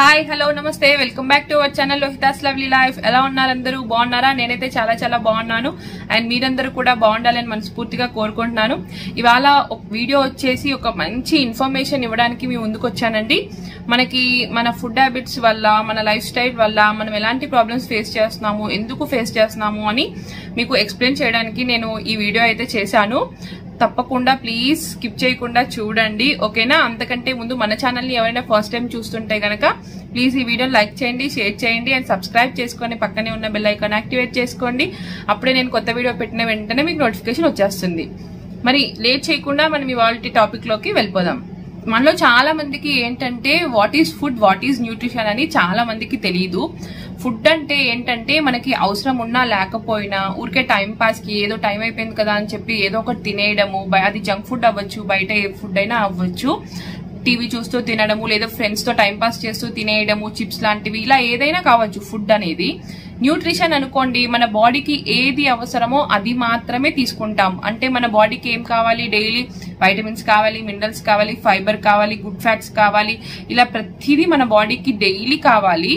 Hi hello నమస్తే welcome back to our channel Lohithas lovely life ఎలా ఉన్నారు అందరూ బాగున్నారా నేనైతే చాలా చాలా బాగున్నాను అండ్ మీరందరూ కూడా బాగుండాలని మనస్ఫూర్తిగా కోరుకుంటున్నాను ఇవాళ ఒక వీడియో వచ్చేసి ఒక మంచి ఇన్ఫర్మేషన్ ఇవ్వడానికి మీ ముందుకు వచ్చానండి మనకి మన ఫుడ్ హ్యాబిట్స్ వల్ల మన లైఫ్ స్టైల్ వల్ల మనం ఎలాంటి ప్రాబ్లమ్స్ ఫేస్ చేస్తున్నాము ఎందుకు ఫేస్ చేస్తున్నాము అని మీకు ఎక్స్ప్లెయిన్ చేయడానికి నేను ఈ వీడియో అయితే చేశాను తప్పకుండా ప్లీజ్ స్కిప్ చేయకుండా చూడండి ఓకేనా అంతకంటే ముందు మన ఛానల్ ని ఎవరైనా ఫస్ట్ టైం చూస్తుంటే గనక ప్లీజ్ ఈ వీడియో లైక్ చేయండి షేర్ చేయండి అండ్ సబ్స్క్రైబ్ చేసుకొని పక్కనే ఉన్న బెల్ ఐకాన్ యాక్టివేట్ చేసుకోండి అప్పుడే నేను కొత్త వీడియో పెట్టిన వెంటనే మీకు నోటిఫికేషన్ వచ్చేస్తుంది మరి లేట్ చేయకుండా మనం ఇవాళ టాపిక్ లోకి వెళ్ళిపోదాం మనలో చాలా మందికి ఏంటంటే what is food what is nutrition అని చాలా మందికి తెలియదు ఫుడ్ అంటే ఏంటంటే మనకి అవసరం ఉన్నా లేకపోయినా ఊరికే టైం పాస్ కి ఏదో టైం అయిపోయింది కదా అని చెప్పి ఏదో ఒకటి తినేయడము బయ- అది జంక్ ఫుడ్ అవ్వచ్చు బయట ఏ ఫుడ్ అయినా అవ్వచ్చు టీవీ చూస్తూ తినడము లేదా ఫ్రెండ్స్ తో టైం పాస్ చేస్తూ తినేయడము చిప్స్ లాంటివి ఇలా ఏదైనా కావచ్చు ఫుడ్ అనేది న్యూట్రిషన్ అనుకోండి మన బాడీకి ఏది అవసరమో అది మాత్రమే తీసుకుంటాం అంటే మన బాడీకి ఏం కావాలి డైలీ వైటమిన్స్ కావాలి మినరల్స్ కావాలి ఫైబర్ కావాలి గుడ్ ఫ్యాట్స్ కావాలి ఇలా ప్రతిదీ మన బాడీకి డైలీ కావాలి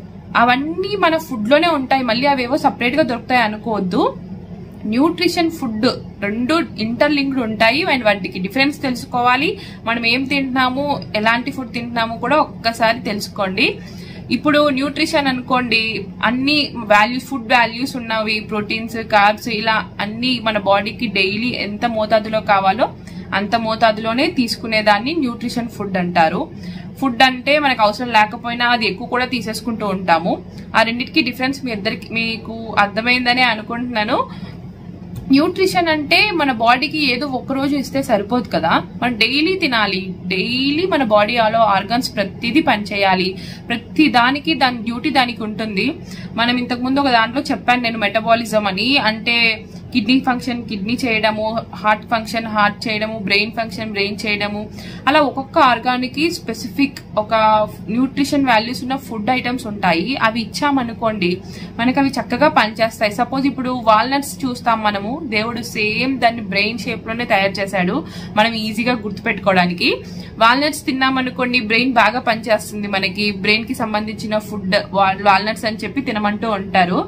అవన్నీ మన ఫుడ్ లోనే ఉంటాయి మళ్ళీ అవేవో సపరేట్ గా దొరుకుతాయి అనుకోవద్దు న్యూట్రిషన్ ఫుడ్ రెండు ఇంటర్లింక్డ్ ఉంటాయి అండ్ వాటికి డిఫరెన్స్ తెలుసుకోవాలి మనం ఏం తింటున్నాము ఎలాంటి ఫుడ్ తింటున్నాము కూడా ఒక్కసారి తెలుసుకోండి ఇప్పుడు న్యూట్రిషన్ అనుకోండి అన్ని వాల్యూస్ ఫుడ్ వాల్యూస్ ఉన్నవి ప్రోటీన్స్ కార్బ్స్ ఇలా అన్ని మన బాడీకి డైలీ ఎంత మోతాదులో కావాలో అంత మోతాదులోనే తీసుకునేదాన్ని న్యూట్రిషన్ ఫుడ్ అంటారు ఫుడ్ అంటే మనకు అవసరం లేకపోయినా అది ఎక్కువ కూడా తీసేసుకుంటూ ఉంటాము ఆ రెండింటికి డిఫరెన్స్ మీ ఇద్దరికి మీకు అర్థమైందని అనుకుంటున్నాను న్యూట్రిషన్ అంటే మన బాడీకి ఏదో ఒక రోజు ఇస్తే సరిపోదు కదా మనం డైలీ తినాలి డైలీ మన బాడీ ఆలో ఆర్గన్స్ ప్రతిదీ పనిచేయాలి ప్రతి దానికి దాని డ్యూటీ దానికి ఉంటుంది మనం ఇంతకు ముందు ఒక దాంట్లో చెప్పాను నేను మెటబాలిజం అని అంటే కిడ్నీ ఫంక్షన్ కిడ్నీ చేయడము హార్ట్ ఫంక్షన్ హార్ట్ చేయడము బ్రెయిన్ ఫంక్షన్ బ్రెయిన్ చేయడము అలా ఒక్కొక్క ఆర్గానికి స్పెసిఫిక్ ఒక న్యూట్రిషన్ వాల్యూస్ ఉన్న ఫుడ్ ఐటమ్స్ ఉంటాయి అవి ఇచ్చామనుకోండి మనకి అవి చక్కగా పనిచేస్తాయి సపోజ్ ఇప్పుడు వాల్నట్స్ చూస్తాం మనము దేవుడు సేమ్ దాన్ని బ్రెయిన్ షేప్ లోనే తయారు చేశాడు మనం ఈజీగా గుర్తుపెట్టుకోవడానికి వాల్నట్స్ తిన్నామనుకోండి బ్రెయిన్ బాగా పనిచేస్తుంది మనకి బ్రెయిన్ కి సంబంధించిన ఫుడ్ వాల్నట్స్ అని చెప్పి తినమంటూ ఉంటారు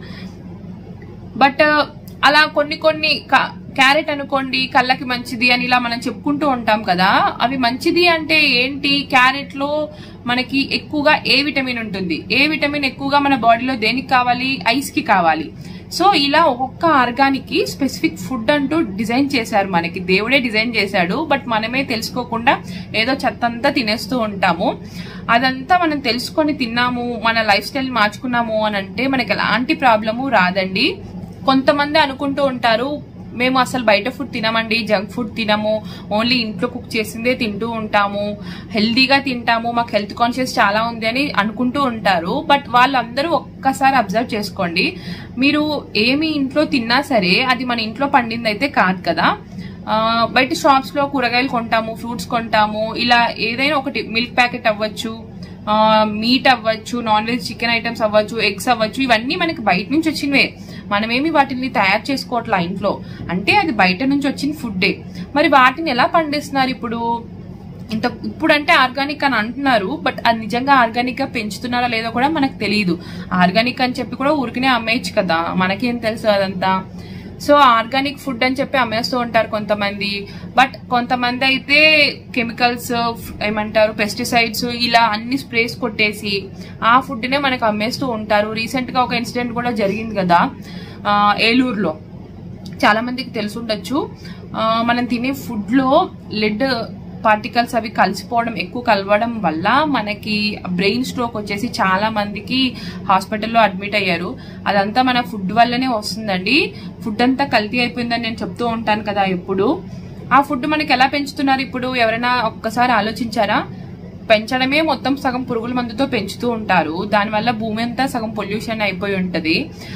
బట్ అలా కొన్ని కొన్ని క్యారెట్ అనుకోండి కళ్ళకి మంచిది అని ఇలా మనం చెప్పుకుంటూ ఉంటాం కదా అవి మంచిది అంటే ఏంటి క్యారెట్ లో మనకి ఎక్కువగా ఏ విటమిన్ ఉంటుంది ఏ విటమిన్ ఎక్కువగా మన బాడీలో దేనికి కావాలి ఐస్ కి కావాలి సో ఇలా ఒక్కొక్క ఆర్గానిక్ కి స్పెసిఫిక్ ఫుడ్ అంటూ డిజైన్ చేశారు మనకి దేవుడే డిజైన్ చేశాడు బట్ మనమే తెలుసుకోకుండా ఏదో చెత్తంతా తినేస్తూ ఉంటాము అదంతా మనం తెలుసుకొని తిన్నాము మన లైఫ్ స్టైల్ మార్చుకున్నాము అని అంటే మనకి ఎలాంటి ప్రాబ్లము రాదండి కొంతమంది అనుకుంటూ ఉంటారు మేము అసలు బయట ఫుడ్ తినమండి జంక్ ఫుడ్ తినము ఓన్లీ ఇంట్లో కుక్ చేసిందే తింటూ ఉంటాము హెల్దీగా తింటాము మాకు హెల్త్ కాన్షియస్ చాలా ఉంది అని అనుకుంటూ ఉంటారు బట్ వాళ్ళందరూ ఒక్కసారి అబ్జర్వ్ చేసుకోండి మీరు ఏమి ఇంట్లో తిన్నా సరే అది మన ఇంట్లో పండింది అయితే కాదు కదా ఆ, బయట షాప్స్ లో కూరగాయలు కొంటాము ఫ్రూట్స్ కొంటాము ఇలా ఏదైనా ఒకటి మిల్క్ ప్యాకెట్ అవ్వచ్చు మీట్ అవ్వచ్చు నాన్ వెజ్ చికెన్ ఐటమ్స్ అవ్వచ్చు ఎగ్స్ అవ్వచ్చు ఇవన్నీ మనకి బయట నుంచి వచ్చినవే మనమేమి వాటిని తయారు చేసుకోవట్లా ఇంట్లో అంటే అది బయట నుంచి వచ్చిన ఫుడ్డే మరి వాటిని ఎలా పండిస్తున్నారు ఇప్పుడు ఇంత ఇప్పుడంటే ఆర్గానిక్ అని అంటున్నారు బట్ అది నిజంగా ఆర్గానిక్ గా పెంచుతున్నారా లేదో కూడా మనకు తెలియదు ఆర్గానిక్ అని చెప్పి కూడా ఊరికనే అమ్మేయచ్చు కదా మనకేం తెలుసు అదంతా సో ఆర్గానిక్ ఫుడ్ అని చెప్పి అమ్మేస్తూ ఉంటారు కొంతమంది బట్ కొంతమంది అయితే కెమికల్స్ ఏమంటారు పెస్టిసైడ్స్ ఇలా అన్ని స్ప్రేస్ కొట్టేసి ఆ ఫుడ్ నే మనకు అమ్మేస్తూ ఉంటారు రీసెంట్ గా ఒక ఇన్సిడెంట్ కూడా జరిగింది కదా ఆ, ఏలూరులో చాలా మందికి తెలుసుండొచ్చు ఆ, మనం తినే ఫుడ్ లో లెడ్ పార్టికల్స్ అవి కలిసిపోవడం ఎక్కువ కలవడం వల్ల మనకి బ్రెయిన్ స్ట్రోక్ వచ్చేసి చాలా మందికి హాస్పిటల్లో అడ్మిట్ అయ్యారు అదంతా మన ఫుడ్ వల్లనే వస్తుందండి ఫుడ్ అంతా కల్తీ అయిపోయిందని నేను చెప్తూ ఉంటాను కదా ఎప్పుడు ఆ ఫుడ్ మనకి ఎలా పెంచుతున్నారు ఇప్పుడు ఎవరైనా ఒక్కసారి ఆలోచించారా పెంచడమే మొత్తం సగం పురుగుల మందుతో పెంచుతూ ఉంటారు దానివల్ల భూమి అంతా సగం పొల్యూషన్ అయిపోయి ఉంటది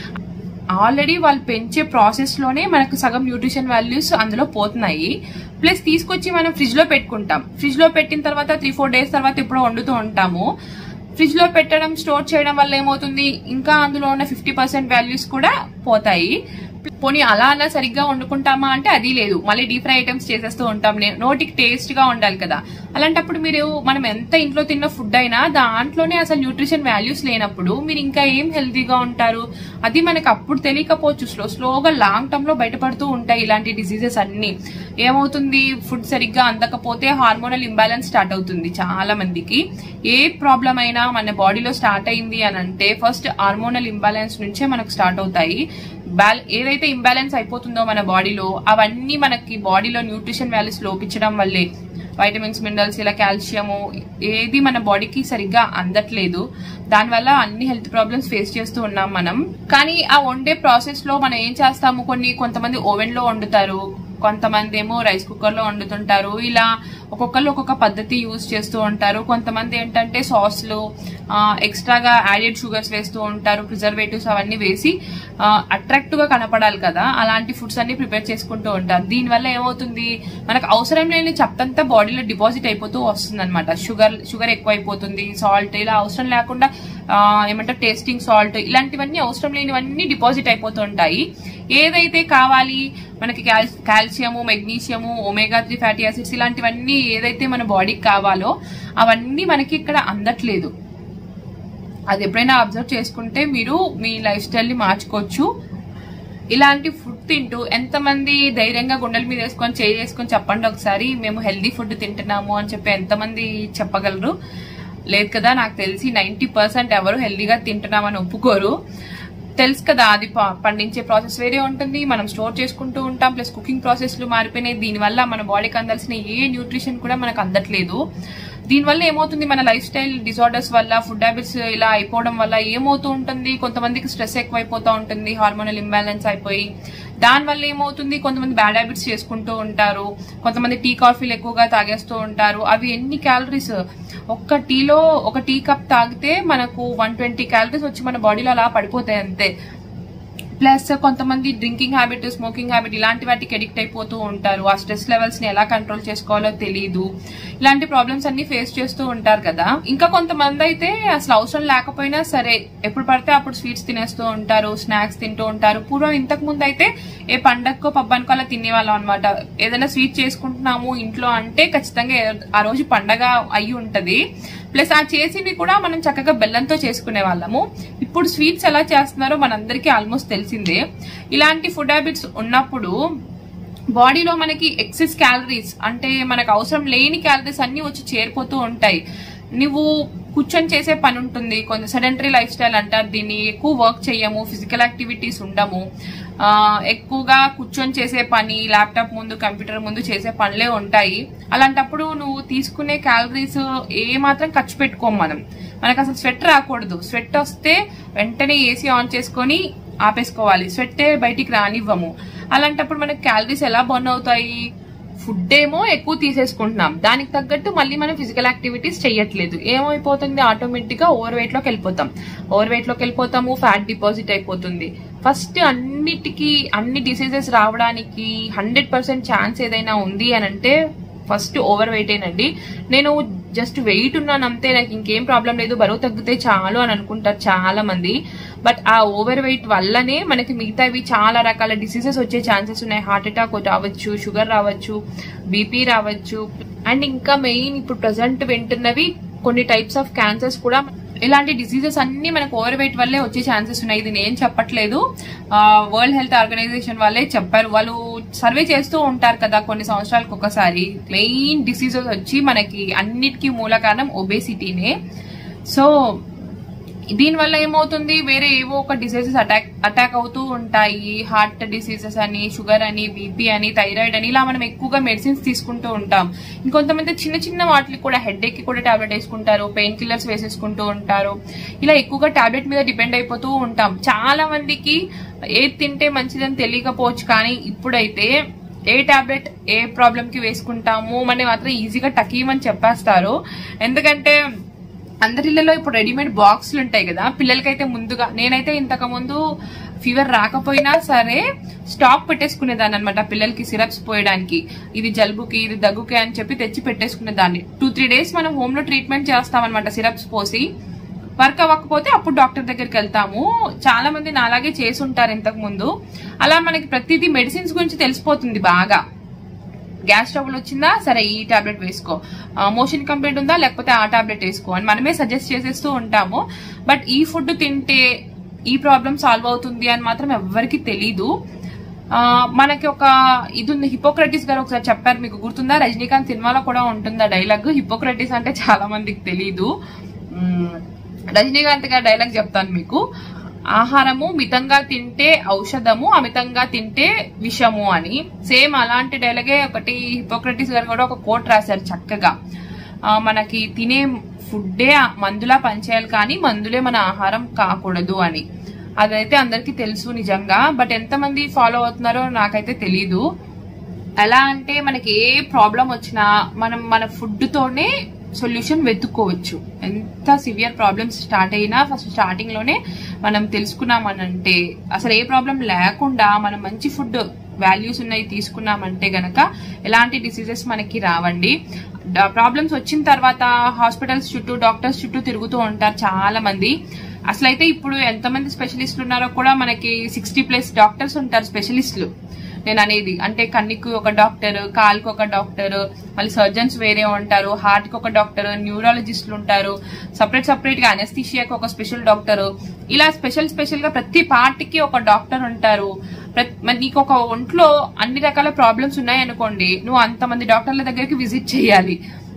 ఆల్రెడీ వాళ్ళు పెంచే ప్రాసెస్ లోనే మనకు సగం న్యూట్రిషన్ వాల్యూస్ అందులో పోతున్నాయి ప్లస్ తీసుకొచ్చి మనం ఫ్రిడ్జ్ లో పెట్టుకుంటాం ఫ్రిడ్జ్ లో పెట్టిన తర్వాత త్రీ ఫోర్ డేస్ తర్వాత ఎప్పుడో వండుతూ ఉంటాము ఫ్రిడ్జ్ లో పెట్టడం స్టోర్ చేయడం వల్ల ఏమవుతుంది ఇంకా అందులో ఉన్న ఫిఫ్టీ పర్సెంట్ వాల్యూస్ కూడా పోతాయి పోనీ అలా అలా సరిగ్గా వండుకుంటామా అంటే అది లేదు మళ్ళీ డీప్ ఫ్రై ఐటమ్స్ చేసేస్తూ ఉంటాం నే- నోటికి టేస్ట్ గా ఉండాలి కదా అలాంటప్పుడు మీరు మనం ఎంత ఇంట్లో తిన్న ఫుడ్ అయినా దాంట్లోనే అసలు న్యూట్రిషన్ వాల్యూస్ లేనప్పుడు మీరు ఇంకా ఏం హెల్తీగా ఉంటారు అది మనకి అప్పుడు తెలియకపోవచ్చు స్లో స్లోగా లాంగ్ టర్మ్ లో బయటపడుతూ ఉంటాయి ఇలాంటి డిసీజెస్ అన్ని ఏమవుతుంది ఫుడ్ సరిగ్గా అందకపోతే హార్మోనల్ ఇంబ్యాలెన్స్ స్టార్ట్ అవుతుంది చాలా మందికి ఏ ప్రాబ్లం అయినా మన బాడీలో స్టార్ట్ అయింది అని అంటే ఫస్ట్ హార్మోనల్ ఇంబ్యాలెన్స్ నుంచే మనకు స్టార్ట్ అవుతాయి బ్యాల్ ఏదైతే ఇంబ్యాలెన్స్ అయిపోతుందో మన బాడీలో అవన్నీ మనకి బాడీలో న్యూట్రిషన్ వాల్యూస్ లోపించడం వల్లే వైటమిన్స్ మినరల్స్ ఇలా కాల్షియము ఏది మన బాడీకి సరిగ్గా అందట్లేదు దానివల్ల అన్ని హెల్త్ ప్రాబ్లమ్స్ ఫేస్ చేస్తూ ఉన్నాం మనం కానీ ఆ వండే ప్రాసెస్ లో మనం ఏం చేస్తాము కొన్ని కొంతమంది ఓవెన్ లో వండుతారు కొంతమంది ఏమో రైస్ కుక్కర్ లో వండుతుంటారు ఇలా ఒక్కొక్కరు ఒక్కొక్క పద్ధతి యూజ్ చేస్తూ ఉంటారు కొంతమంది ఏంటంటే సాస్లు ఎక్స్ట్రాగా యాడెడ్ షుగర్స్ వేస్తూ ఉంటారు ప్రిజర్వేటివ్స్ అవన్నీ వేసి అట్రాక్టివ్ గా కనపడాలి కదా అలాంటి ఫుడ్స్ అన్ని ప్రిపేర్ చేసుకుంటూ ఉంటారు దీనివల్ల ఏమవుతుంది మనకు అవసరం లేని చెత్తంతా బాడీలో డిపాజిట్ అయిపోతూ వస్తుంది అనమాట షుగర్ షుగర్ ఎక్కువ అయిపోతుంది సాల్ట్ ఇలా అవసరం లేకుండా ఆ, ఏమంటారు టేస్టింగ్ సాల్ట్ ఇలాంటివన్నీ అవసరం లేనివన్నీ డిపాజిట్ అయిపోతూ ఉంటాయి ఏదైతే కావాలి మనకి కాల్- calcium magnesium omega three fatty acids ఇలాంటివన్నీ ఏదైతే మన బాడీకి కావాలో అవన్నీ మనకి ఇక్కడ అందట్లేదు అది ఎప్పుడైనా అబ్జర్వ్ చేసుకుంటే మీరు మీ లైఫ్ స్టైల్ ని మార్చుకోవచ్చు ఇలాంటి ఫుడ్ తింటూ ఎంతమంది ధైర్యంగా గుండెల మీద వేసుకొని చేయి వేసుకొని చెప్పండి ఒకసారి మేము హెల్దీ ఫుడ్ తింటున్నాము అని చెప్పి ఎంతమంది చెప్పగలరు లేదు కదా నాకు తెలిసి నైన్టీ పర్సెంట్ ఎవరు హెల్దీగా తింటున్నామని ఒప్పుకోరు తెలుసు కదా అది ప- పండించే ప్రాసెస్ వేరే ఉంటుంది మనం స్టోర్ చేసుకుంటూ ఉంటాం ప్లస్ కుకింగ్ ప్రాసెస్లు మారిపోయినాయి దీనివల్ల మన బాడీకి అందాల్సిన ఏ న్యూట్రిషన్ కూడా మనకు అందట్లేదు దీనివల్ల ఏమవుతుంది మన లైఫ్ స్టైల్ డిసార్డర్స్ వల్ల ఫుడ్ హ్యాబిట్స్ ఇలా అయిపోవడం వల్ల ఏమవుతూ ఉంటుంది కొంతమందికి స్ట్రెస్ ఎక్కువైపోతూ ఉంటుంది హార్మోనల్ ఇంబ్యాలెన్స్ అయిపోయి దానివల్ల ఏమవుతుంది కొంతమంది బ్యాడ్ హ్యాబిట్స్ చేసుకుంటూ ఉంటారు కొంతమంది టీ కాఫీలు ఎక్కువగా తాగేస్తూ ఉంటారు అవి ఎన్ని క్యాలరీస్ ఒక్క టీలో ఒక టీ కప్ తాగితే మనకు వన్ ట్వంటీ క్యాలరీస్ వచ్చి మన బాడీలో అలా పడిపోతాయి అంతే ప్లస్ కొంతమంది డ్రింకింగ్ హ్యాబిట్ స్మోకింగ్ హ్యాబిట్ ఇలాంటి వాటికి ఎడిక్ట్ అయిపోతూ ఉంటారు ఆ స్ట్రెస్ లెవెల్స్ ని ఎలా కంట్రోల్ చేసుకోవాలో తెలియదు ఇలాంటి ప్రాబ్లమ్స్ అన్ని ఫేస్ చేస్తూ ఉంటారు కదా ఇంకా కొంతమంది అయితే అసలు అవసరం లేకపోయినా సరే ఎప్పుడు పడితే అప్పుడు స్వీట్స్ తినేస్తూ ఉంటారు స్నాక్స్ తింటూ ఉంటారు పూర్వం ఇంతకు ముందు అయితే ఏ పండగకో పబ్బానికో అలా తినేవాళ్ళం అనమాట ఏదైనా స్వీట్ చేసుకుంటున్నాము ఇంట్లో అంటే ఖచ్చితంగా ఏ- ఆ రోజు పండగ అయి ఉంటది ప్లస్ ఆ చేసింది కూడా మనం చక్కగా బెల్లంతో చేసుకునే వాళ్ళము ఇప్పుడు స్వీట్స్ ఎలా చేస్తున్నారో మనందరికీ ఆల్మోస్ట్ తెలిసిందే ఇలాంటి ఫుడ్ హ్యాబిట్స్ ఉన్నప్పుడు బాడీలో మనకి ఎక్సెస్ క్యాలరీస్ అంటే మనకు అవసరం లేని క్యాలరీస్ అన్ని వచ్చి చేరిపోతూ ఉంటాయి నువ్వు కూర్చొని చేసే పని ఉంటుంది కొంచెం సెడెంటరీ లైఫ్ స్టైల్ అంటారు దీన్ని ఎక్కువ వర్క్ చేయము ఫిజికల్ యాక్టివిటీస్ ఉండము ఆ, ఎక్కువగా కూర్చొని చేసే పని ల్యాప్టాప్ ముందు కంప్యూటర్ ముందు చేసే పనులే ఉంటాయి అలాంటప్పుడు నువ్వు తీసుకునే క్యాలరీస్ ఏ మాత్రం ఖర్చు పెట్టుకోము మనం మనకు అసలు స్వెట్ రాకూడదు స్వెట్ వస్తే వెంటనే ఏసీ ఆన్ చేసుకొని ఆపేసుకోవాలి స్వెట్టే బయటికి రానివ్వము అలాంటప్పుడు మనకి క్యాలరీస్ ఎలా బర్న్ అవుతాయి ఫుడ్ ఏమో ఎక్కువ తీసేసుకుంటున్నాం దానికి తగ్గట్టు మళ్ళీ మనం ఫిజికల్ యాక్టివిటీస్ చేయట్లేదు ఏమైపోతుంది ఆటోమేటిక్ గా ఓవర్ వెయిట్ లోకి వెళ్ళిపోతాం ఓవర్ వెయిట్ లోకి వెళ్ళిపోతాము ఫ్యాట్ డిపాజిట్ అయిపోతుంది ఫస్ట్ అన్నిటికీ అన్ని డిసీజెస్ రావడానికి హండ్రెడ్ పర్సెంట్ ఛాన్స్ ఏదైనా ఉంది అని అంటే ఫస్ట్ ఓవర్ వెయిటేనండి నేను జస్ట్ వెయిట్ ఉన్నాను అంతే నాకు ఇంకేం ప్రాబ్లం లేదు బరువు తగ్గితే చాలు అని అనుకుంటారు చాలా మంది బట్ ఆ ఓవర్ వెయిట్ వల్లనే మనకి మిగతావి చాలా రకాల డిసీజెస్ వచ్చే ఛాన్సెస్ ఉన్నాయి హార్ట్ అటాక్ రావచ్చు షుగర్ రావచ్చు బీపీ రావచ్చు అండ్ ఇంకా మెయిన్ ఇప్పుడు ప్రజెంట్ వింటున్నవి కొన్ని టైప్స్ ఆఫ్ క్యాన్సర్స్ కూడా ఇలాంటి డిసీజెస్ అన్ని మనకు ఓవర్ వెయిట్ వల్లే వచ్చే ఛాన్సెస్ ఉన్నాయి ఇది నేను చెప్పట్లేదు వరల్డ్ హెల్త్ ఆర్గనైజేషన్ వాళ్ళే చెప్పారు వాళ్ళు సర్వే చేస్తూ ఉంటారు కదా కొన్ని సంవత్సరాలకు ఒకసారి మెయిన్ డిసీజెస్ వచ్చి మనకి అన్నిటికీ మూల కారణం ఒబేసిటీనే సో దీనివల్ల ఏమవుతుంది వేరే ఏవో ఒక డిసీజెస్ అటాక్ అటాక్ అవుతూ ఉంటాయి హార్ట్ డిసీజెస్ అని షుగర్ అని బీపీ అని థైరాయిడ్ అని ఇలా మనం ఎక్కువగా మెడిసిన్స్ తీసుకుంటూ ఉంటాం ఇంకొంతమంది చిన్న చిన్న వాటికి కూడా హెడ్ కి కూడా టాబ్లెట్ వేసుకుంటారు పెయిన్ కిల్లర్స్ వేసేసుకుంటూ ఉంటారు ఇలా ఎక్కువగా టాబ్లెట్ మీద డిపెండ్ అయిపోతూ ఉంటాం చాలా మందికి ఏది తింటే మంచిదని తెలియకపోవచ్చు కానీ ఇప్పుడైతే ఏ టాబ్లెట్ ఏ ప్రాబ్లం కి వేసుకుంటాము మన మాత్రం ఈజీగా టకీమని చెప్పేస్తారు ఎందుకంటే అందరిళ్ళలో ఇప్పుడు రెడీమేడ్ బాక్సులు ఉంటాయి కదా పిల్లలకైతే ముందుగా నేనైతే ఇంతకు ముందు ఫీవర్ రాకపోయినా సరే స్టాక్ పెట్టేసుకునేదాన్ని అనమాట పిల్లలకి సిరప్స్ పోయడానికి ఇది జలుబుకి ఇది దగ్గుకి అని చెప్పి తెచ్చి పెట్టేసుకునేదాన్ని టూ త్రీ డేస్ మనం హోమ్ లో ట్రీట్మెంట్ చేస్తాం అనమాట సిరప్స్ పోసి వర్క్ అవ్వకపోతే అప్పుడు డాక్టర్ దగ్గరికి వెళ్తాము చాలా మంది నాలాగే చేసి ఉంటారు ఇంతకు ముందు అలా మనకి ప్రతిదీ మెడిసిన్స్ గురించి తెలిసిపోతుంది బాగా గ్యాస్ ట్రబుల్ వచ్చిందా సరే ఈ టాబ్లెట్ వేసుకో మోషన్ కంప్లైంట్ ఉందా లేకపోతే ఆ టాబ్లెట్ వేసుకో అని మనమే సజెస్ట్ చేసేస్తూ ఉంటాము బట్ ఈ ఫుడ్ తింటే ఈ ప్రాబ్లం సాల్వ్ అవుతుంది అని మాత్రం ఎవ్వరికి తెలీదు ఆ, మనకి ఒక ఇది ఉంది హిపోక్రటిస్ గారు ఒకసారి చెప్పారు మీకు గుర్తుందా రజనీకాంత్ సినిమాలో కూడా ఉంటుందా డైలాగ్ హిపోక్రటిస్ అంటే చాలా మందికి తెలీదు మ్మ్. రజనీకాంత్ గారి డైలాగ్ చెప్తాను మీకు ఆహారము మితంగా తింటే ఔషధము అమితంగా తింటే విషము అని సేమ్ అలాంటి డైలాగే ఒకటి హిపోక్రటిస్ గారు కూడా ఒక కోట్ రాశారు చక్కగా ఆ, మనకి తినే ఫుడ్డే మందులా పనిచేయాలి కానీ మందులే మన ఆహారం కాకూడదు అని అదైతే అందరికీ తెలుసు నిజంగా బట్ ఎంతమంది ఫాలో అవుతున్నారో నాకైతే తెలీదు ఎలా అంటే మనకి ఏ ప్రాబ్లం వచ్చినా మనం మన ఫుడ్ తోనే సొల్యూషన్ వెతుక్కోవచ్చు ఎంత సివియర్ ప్రాబ్లమ్స్ స్టార్ట్ అయినా ఫస్ట్ స్టార్టింగ్ లోనే మనం తెలుసుకున్నామనంటే అసలు ఏ ప్రాబ్లం లేకుండా మనం మంచి ఫుడ్ వాల్యూస్ ఉన్నాయి తీసుకున్నామంటే గనక ఎలాంటి డిసీజెస్ మనకి రావండి ప్రాబ్లమ్స్ వచ్చిన తర్వాత హాస్పిటల్స్ చుట్టూ డాక్టర్స్ చుట్టూ తిరుగుతూ ఉంటారు చాలా మంది అసలైతే ఇప్పుడు ఎంతమంది స్పెషలిస్టులు ఉన్నారో కూడా మనకి సిక్స్టీ ప్లస్ డాక్టర్స్ ఉంటారు స్పెషలిస్టులు నేను అనేది అంటే కన్నుకి ఒక డాక్టర్ కాలుకి ఒక డాక్టర్ మళ్ళీ సర్జన్స్ వేరే ఉంటారు హార్ట్ కి ఒక డాక్టర్ న్యూరాలజిస్టులు ఉంటారు సపరేట్ సపరేట్ గా అనస్థిషియాకి ఒక స్పెషల్ డాక్టర్ ఇలా స్పెషల్ స్పెషల్ గా ప్రతి పార్ట్ కి ఒక డాక్టర్ ఉంటారు ప్రతి- మరి నీకు ఒక ఒంట్లో అన్ని రకాల ప్రాబ్లమ్స్ ఉన్నాయనుకోండి నువ్వు అంతమంది డాక్టర్ల దగ్గరికి విజిట్ చేయాలి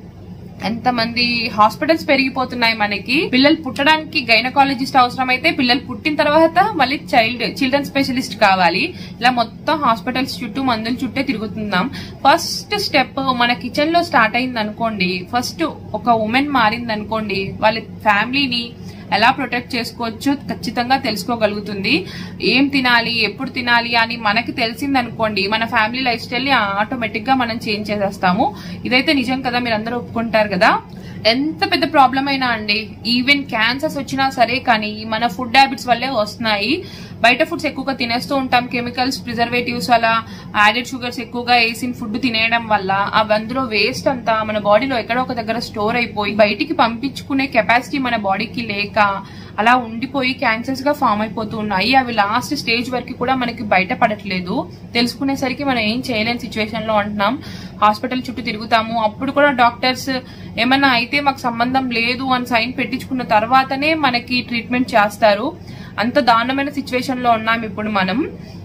ఎంతమంది హాస్పిటల్స్ పెరిగిపోతున్నాయి మనకి పిల్లలు పుట్టడానికి గైనకాలజిస్ట్ అవసరం అయితే పిల్లలు పుట్టిన తర్వాత మళ్ళీ చైల్డ్ చిల్డ్రన్ స్పెషలిస్ట్ కావాలి ఇలా మొత్తం హాస్పిటల్స్ చుట్టూ మందుల చుట్టే తిరుగుతున్నాం ఫస్ట్ స్టెప్ మన కిచెన్ లో స్టార్ట్ అయింది అనుకోండి ఫస్ట్ ఒక ఉమెన్ మారింది అనుకోండి వాళ్ళ ఫ్యామిలీని ఎలా ప్రొటెక్ట్ చేసుకోవచ్చో ఖచ్చితంగా తెలుసుకోగలుగుతుంది ఏం తినాలి ఎప్పుడు తినాలి అని మనకి తెలిసింది అనుకోండి మన ఫ్యామిలీ లైఫ్ స్టైల్ ని ఆటోమేటిక్ గా మనం చేంజ్ చేసేస్తాము ఇదైతే నిజం కదా మీరు అందరూ ఒప్పుకుంటారు కదా ఎంత పెద్ద ప్రాబ్లం అయినా అండి ఈవెన్ క్యాన్సర్స్ వచ్చినా సరే కానీ మన ఫుడ్ హ్యాబిట్స్ వల్లే వస్తున్నాయి బయట ఫుడ్స్ ఎక్కువగా తినేస్తూ ఉంటాం కెమికల్స్ ప్రిజర్వేటివ్స్ అలా యాడెడ్ షుగర్స్ ఎక్కువగా వేసిన ఫుడ్ తినేయడం వల్ల ఆ అందులో వేస్ట్ అంతా మన బాడీలో ఎక్కడో ఒక దగ్గర స్టోర్ అయిపోయి బయటికి పంపించుకునే కెపాసిటీ మన బాడీకి లేక అలా ఉండిపోయి క్యాన్సర్స్ గా ఫామ్ అయిపోతూ ఉన్నాయి అవి లాస్ట్ స్టేజ్ వరకు కూడా మనకి బయటపడట్లేదు తెలుసుకునేసరికి మనం ఏం చేయలేని సిచ్యువేషన్ లో ఉంటున్నాం హాస్పిటల్ చుట్టూ తిరుగుతాము అప్పుడు కూడా డాక్టర్స్ ఏమన్నా అయితే మాకు సంబంధం లేదు అని సైన్ పెట్టించుకున్న తర్వాతనే మనకి ట్రీట్మెంట్ చేస్తారు అంత దారుణమైన సిచ్యువేషన్ లో ఉన్నాం ఇప్పుడు మనం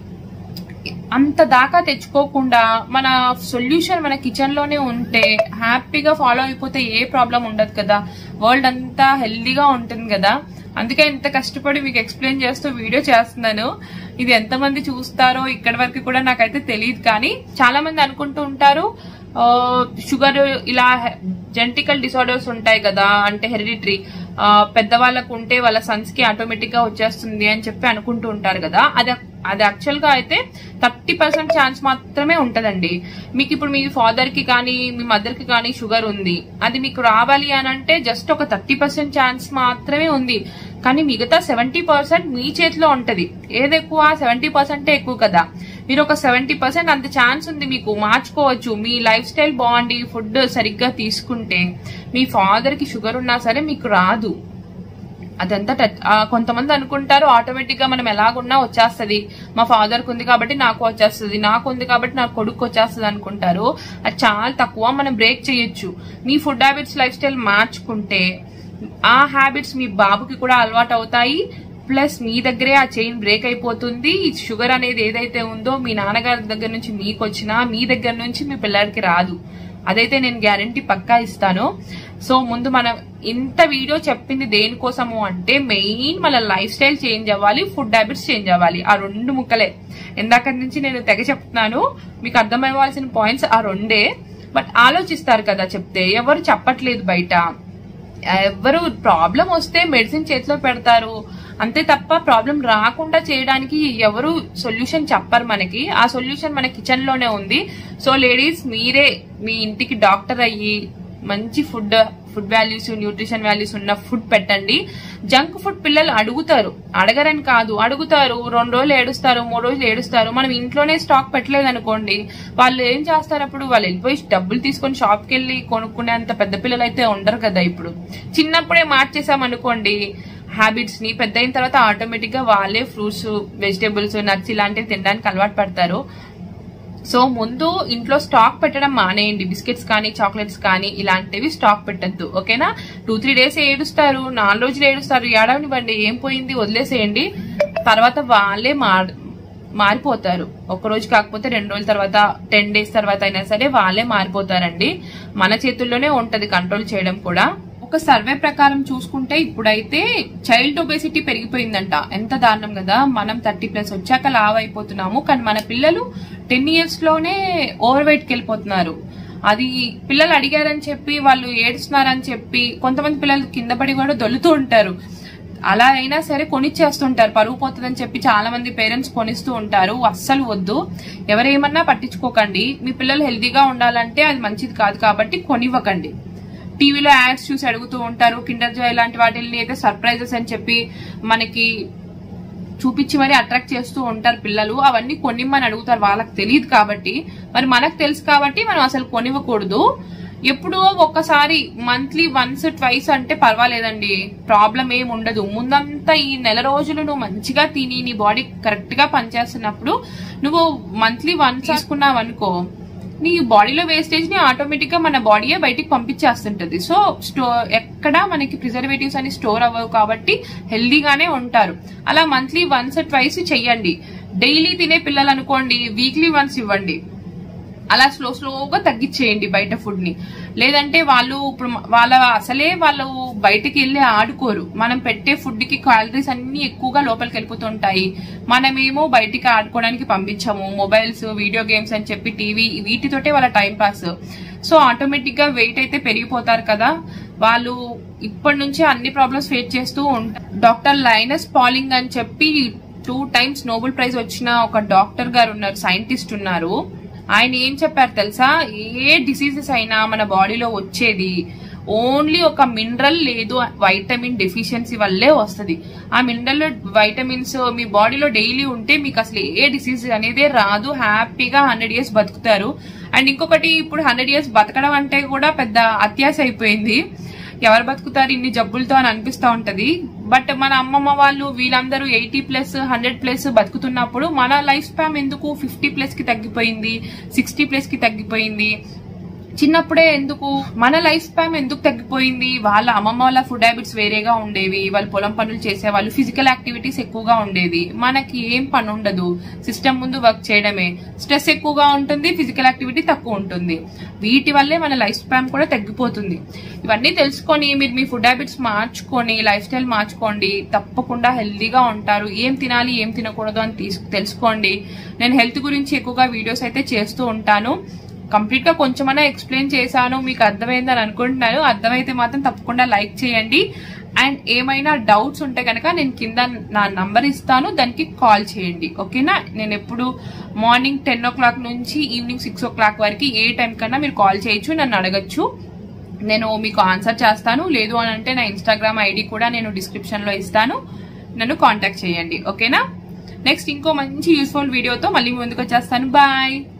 అంత దాకా తెచ్చుకోకుండా మన సొల్యూషన్ మన కిచెన్ లోనే ఉంటే హ్యాపీగా ఫాలో అయిపోతే ఏ ప్రాబ్లం ఉండదు కదా వరల్డ్ అంతా హెల్దీగా ఉంటుంది కదా అందుకే ఇంత కష్టపడి మీకు ఎక్స్ప్లెయిన్ చేస్తూ వీడియో చేస్తున్నాను ఇది ఎంతమంది చూస్తారో ఇక్కడి వరకు కూడా నాకైతే తెలియదు కానీ చాలా మంది అనుకుంటూ ఉంటారు షుగర్ ఇలా జెనటికల్ డిసార్డర్స్ ఉంటాయి కదా అంటే హెరిడిటరీ పెద్దవాళ్ళకు ఉంటే వాళ్ళ సన్స్ కి ఆటోమేటిక్ గా వచ్చేస్తుంది అని చెప్పి అనుకుంటూ ఉంటారు కదా అది అది యాక్చువల్ గా అయితే థర్టీ పర్సెంట్ ఛాన్స్ మాత్రమే ఉంటదండి మీకు ఇప్పుడు మీ ఫాదర్ కి కానీ మీ మదర్ కి కానీ షుగర్ ఉంది అది మీకు రావాలి అని అంటే జస్ట్ ఒక థర్టీ పర్సెంట్ ఛాన్స్ మాత్రమే ఉంది కానీ మిగతా సెవెంటీ పర్సెంట్ మీ చేతిలో ఉంటది ఏది ఎక్కువ సెవెంటీ పర్సెంటే ఎక్కువ కదా మీరు ఒక సెవెంటీ పర్సెంట్ అంత ఛాన్స్ ఉంది మీకు మార్చుకోవచ్చు మీ లైఫ్ స్టైల్ బాగుండి ఫుడ్ సరిగ్గా తీసుకుంటే మీ ఫాదర్ కి షుగర్ ఉన్నా సరే మీకు రాదు అదంతా టచ్ ఆ, కొంతమంది అనుకుంటారు ఆటోమేటిక్ గా మనం ఎలాగున్నా వచ్చేస్తది మా ఫాదర్ కు ఉంది కాబట్టి నాకు వచ్చేస్తుంది నాకు ఉంది కాబట్టి నా కొడుకు వచ్చేస్తుంది అనుకుంటారు అది చాలా తక్కువ మనం బ్రేక్ చేయొచ్చు మీ ఫుడ్ హ్యాబిట్స్ లైఫ్ స్టైల్ మార్చుకుంటే ఆ హ్యాబిట్స్ మీ బాబుకి కూడా అలవాటు అవుతాయి ప్లస్ మీ దగ్గరే ఆ చైన్ బ్రేక్ అయిపోతుంది ఈ షుగర్ అనేది ఏదైతే ఉందో మీ నాన్నగారి దగ్గర నుంచి మీకు వచ్చినా మీ దగ్గర నుంచి మీ పిల్లడికి రాదు అదైతే నేను గ్యారంటీ పక్కా ఇస్తాను సో ముందు మనం ఇంత వీడియో చెప్పింది దేనికోసము అంటే మెయిన్ మన లైఫ్ స్టైల్ చేంజ్ అవ్వాలి ఫుడ్ హ్యాబిట్స్ చేంజ్ అవ్వాలి ఆ రెండు ముక్కలే ఇందాక నుంచి నేను తెగ చెప్తున్నాను మీకు అర్థమవ్వాల్సిన పాయింట్స్ ఆ రెండే బట్ ఆలోచిస్తారు కదా చెప్తే ఎవరు చెప్పట్లేదు బయట ఎవరు ప్రాబ్లం వస్తే మెడిసిన్ చేతిలో పెడతారు అంతే తప్ప ప్రాబ్లం రాకుండా చేయడానికి ఎవరు సొల్యూషన్ చెప్పరు మనకి ఆ సొల్యూషన్ మన కిచెన్ లోనే ఉంది సో లేడీస్ మీరే మీ ఇంటికి డాక్టర్ అయ్యి మంచి food food values nutrition values ఉన్న ఫుడ్ పెట్టండి జంక్ ఫుడ్ పిల్లలు అడుగుతారు అడగరని కాదు అడుగుతారు రెండు రోజులు ఏడుస్తారు మూడు రోజులు ఏడుస్తారు మనం ఇంట్లోనే స్టాక్ పెట్టలేదు అనుకోండి వాళ్ళు ఏం చేస్తారు అప్పుడు వాళ్ళు వెళ్ళిపోయి డబ్బులు తీసుకొని షాప్కి వెళ్ళి కొనుక్కునేంత పెద్ద పిల్లలు అయితే ఉండరు కదా ఇప్పుడు చిన్నప్పుడే మార్చేసామనుకోండి హ్యాబిట్స్ ని పెద్ద అయిన తర్వాత ఆటోమేటిక్ గా వాళ్ళే ఫ్రూట్స్ వెజిటేబుల్స్ నట్స్ ఇలాంటివి తినడానికి అలవాటు పడతారు సో ముందు ఇంట్లో స్టాక్ పెట్టడం మానేయండి బిస్కెట్స్ కానీ చాక్లెట్స్ కానీ ఇలాంటివి స్టాక్ పెట్టద్దు ఓకేనా టూ త్రీ డేస్ ఏడుస్తారు నాలుగు రోజులు ఏడుస్తారు ఏడవనివ్వండి ఏం పోయింది వదిలేసేయండి తర్వాత వాళ్ళే మార్ మారిపోతారు ఒక రోజు కాకపోతే రెండు రోజుల తర్వాత టెన్ డేస్ తర్వాత అయినా సరే వాళ్ళే మారిపోతారండి మన చేతుల్లోనే ఉంటది కంట్రోల్ చేయడం కూడా ఒక సర్వే ప్రకారం చూసుకుంటే ఇప్పుడైతే చైల్డ్ ఒబేసిటీ పెరిగిపోయిందంట ఎంత దారుణం కదా మనం థర్టీ ప్లస్ వచ్చాక లావ్ అయిపోతున్నాము కానీ మన పిల్లలు టెన్ ఇయర్స్ లోనే ఓవర్ వెయిట్ కి వెళ్ళిపోతున్నారు అది పిల్లలు అడిగారని చెప్పి వాళ్ళు ఏడుస్తున్నారని చెప్పి కొంతమంది పిల్లలు కింద పడి కూడా దొల్లుతూ ఉంటారు అలా అయినా సరే కొనిచ్చేస్తుంటారు పరుగు పోతుందని చెప్పి చాలా మంది పేరెంట్స్ కొనిస్తూ ఉంటారు అస్సలు వద్దు ఎవరేమన్నా పట్టించుకోకండి మీ పిల్లలు హెల్తీగా ఉండాలంటే అది మంచిది కాదు కాబట్టి కొనివ్వకండి టీవీలో యాడ్స్ చూసి అడుగుతూ ఉంటారు కిండర్ జాయ్ లాంటి వాటిని అయితే సర్ప్రైజెస్ అని చెప్పి మనకి చూపించి మరి అట్రాక్ట్ చేస్తూ ఉంటారు పిల్లలు అవన్నీ కొనిమ్మని అడుగుతారు వాళ్ళకి తెలియదు కాబట్టి మరి మనకు తెలుసు కాబట్టి మనం అసలు కొనివ్వకూడదు ఎప్పుడో ఒక్కసారి మంత్లీ వన్స్ ట్వైస్ అంటే పర్వాలేదండి ప్రాబ్లం ఏం ఉండదు ముందంతా ఈ నెల రోజులు నువ్వు మంచిగా తిని నీ బాడీ కరెక్ట్ గా పనిచేస్తున్నప్పుడు నువ్వు మంత్లీ వన్స్ తీసుకున్నావు అనుకో నీ బాడీలో వేస్టేజ్ ని ఆటోమేటిక్ గా మన బాడీయే బయటికి పంపించేస్తుంటది సో స్టో ఎక్కడ మనకి ప్రిజర్వేటివ్స్ అని స్టోర్ అవ్వవు కాబట్టి హెల్దీగానే ఉంటారు అలా మంత్లీ వన్స్ ట్వైస్ చెయ్యండి డైలీ తినే పిల్లలు అనుకోండి వీక్లీ వన్స్ ఇవ్వండి అలా స్లో స్లోగా తగ్గించేయండి బయట ఫుడ్ ని లేదంటే వాళ్ళు ఇప్పుడు వాళ్ళ అసలే వాళ్ళు బయటకి వెళ్ళి ఆడుకోరు మనం పెట్టే ఫుడ్ కి క్యాలరీస్ అన్ని ఎక్కువగా లోపలికి వెళ్ళిపోతుంటాయి మనమేమో బయటికి ఆడుకోవడానికి పంపించము మొబైల్స్ వీడియో గేమ్స్ అని చెప్పి టీవీ వీటితోటే వాళ్ళ టైం పాస్ సో ఆటోమేటిక్ గా వెయిట్ అయితే పెరిగిపోతారు కదా వాళ్ళు ఇప్పటి నుంచే అన్ని ప్రాబ్లమ్స్ ఫేస్ చేస్తూ ఉంటారు డాక్టర్ లైనస్ పాలింగ్ అని చెప్పి టూ టైమ్స్ నోబెల్ ప్రైజ్ వచ్చిన ఒక డాక్టర్ గారు ఉన్నారు సైంటిస్ట్ ఉన్నారు ఆయన ఏం చెప్పారు తెలుసా ఏ డిసీజెస్ అయినా మన బాడీలో వచ్చేది ఓన్లీ ఒక మినరల్ లేదు వైటమిన్ డెఫిషియన్సీ వల్లే వస్తుంది ఆ మినరల్ వైటమిన్స్ మీ బాడీలో డైలీ ఉంటే మీకు అసలు ఏ డిసీజ్ అనేది రాదు హ్యాపీగా హండ్రెడ్ ఇయర్స్ బతుకుతారు అండ్ ఇంకొకటి ఇప్పుడు హండ్రెడ్ ఇయర్స్ బతకడం అంటే కూడా పెద్ద అత్యాశ అయిపోయింది ఎవరు బతుకుతారు ఇన్ని జబ్బులతో అని అనిపిస్తా ఉంటది బట్ మన అమ్మమ్మ వాళ్ళు వీళ్ళందరూ ఎయిటీ ప్లస్ హండ్రెడ్ ప్లస్ బతుకుతున్నప్పుడు మన లైఫ్ స్పామ్ ఎందుకు ఫిఫ్టీ ప్లస్ కి తగ్గిపోయింది సిక్స్టీ ప్లస్ కి తగ్గిపోయింది చిన్నప్పుడే ఎందుకు మన లైఫ్ స్పామ్ ఎందుకు తగ్గిపోయింది వాళ్ళ అమ్మమ్మ వాళ్ళ ఫుడ్ హ్యాబిట్స్ వేరేగా ఉండేవి వాళ్ళు పొలం పనులు చేసేవాళ్ళు ఫిజికల్ యాక్టివిటీస్ ఎక్కువగా ఉండేది మనకి ఏం పని ఉండదు సిస్టమ్ ముందు వర్క్ చేయడమే స్ట్రెస్ ఎక్కువగా ఉంటుంది ఫిజికల్ యాక్టివిటీ తక్కువ ఉంటుంది వీటి వల్లే మన లైఫ్ స్పామ్ కూడా తగ్గిపోతుంది ఇవన్నీ తెలుసుకొని మీరు మీ ఫుడ్ హ్యాబిట్స్ మార్చుకొని లైఫ్ స్టైల్ మార్చుకోండి తప్పకుండా హెల్దీగా ఉంటారు ఏం తినాలి ఏం తినకూడదు అని తీసు తెలుసుకోండి నేను హెల్త్ గురించి ఎక్కువగా వీడియోస్ అయితే చేస్తూ ఉంటాను కంప్లీట్ గా కొంచెమన్నా ఎక్స్ప్లెయిన్ చేశాను మీకు అర్థమైందని అనుకుంటున్నాను అర్థమైతే మాత్రం తప్పకుండా లైక్ చేయండి అండ్ ఏమైనా డౌట్స్ ఉంటే కనుక నేను కింద నా నంబర్ ఇస్తాను దానికి కాల్ చేయండి ఓకేనా నేను ఎప్పుడు మార్నింగ్ టెన్ ఓ క్లాక్ నుంచి ఈవినింగ్ సిక్స్ ఓ క్లాక్ వరకు ఏ టైం కన్నా మీరు కాల్ చేయొచ్చు నన్ను అడగచ్చు నేను మీకు ఆన్సర్ చేస్తాను లేదు అని అంటే నా ఇన్స్టాగ్రామ్ ఐడి కూడా నేను డిస్క్రిప్షన్ లో ఇస్తాను నన్ను కాంటాక్ట్ చేయండి ఓకేనా నెక్స్ట్ ఇంకో మంచి యూస్ఫుల్ వీడియోతో మళ్ళీ ముందుకు వచ్చేస్తాను బాయ్